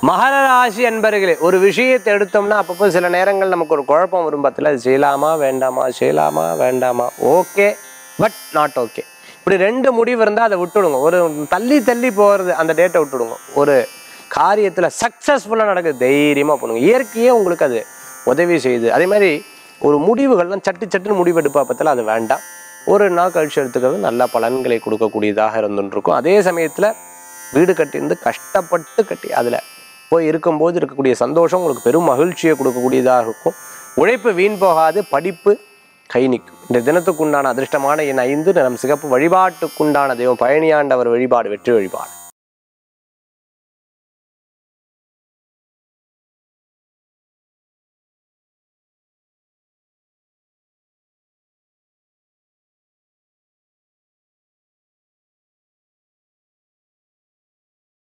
மகர ராசி அன்பர்களே ஒரு விஷயத்தை எடுத்தோம்னா அப்பப்போ சில நேரங்கள் நமக்கு ஒரு குழப்பம் வரும் பத்தில் அது செய்யலாமா வேண்டாமா செய்யலாமா வேண்டாமா ஓகே பட் நாட் ஓகே இப்படி ரெண்டு முடிவு இருந்தால் அதை விட்டுடுங்க ஒரு தள்ளி தள்ளி போகிறது அந்த டேட்டை விட்டுடுங்க ஒரு காரியத்தில் சக்ஸஸ்ஃபுல்லாக நடக்குது தைரியமாக பண்ணுங்க இயற்கையே உங்களுக்கு அது உதவி செய்யுது அதே மாதிரி ஒரு முடிவுகள்லாம் சட்டு சட்டுன்னு முடிவு எடுப்பா பத்தில் அது வேண்டாம் ஒரு நாள் கழிச்சு எடுத்துக்கிறது நல்ல பலன்களை கொடுக்கக்கூடியதாக இருந்துருக்கும் அதே சமயத்தில் வீடு கட்டியிருந்து கஷ்டப்பட்டு கட்டி அதில் போய் இருக்கும்போது இருக்கக்கூடிய சந்தோஷம் உங்களுக்கு பெரும் மகிழ்ச்சியை கொடுக்கக்கூடியதாக இருக்கும் உழைப்பு வீண் போகாது படிப்பு கை நிற்கும் இந்த தினத்துக்குண்டான அதிர்ஷ்டமான என் ஐந்து நிறம் சிகப்பு வழிபாட்டுக்குண்டான தெய்வம் பழனியாண்டவர் வழிபாடு வெற்றி வழிபாடு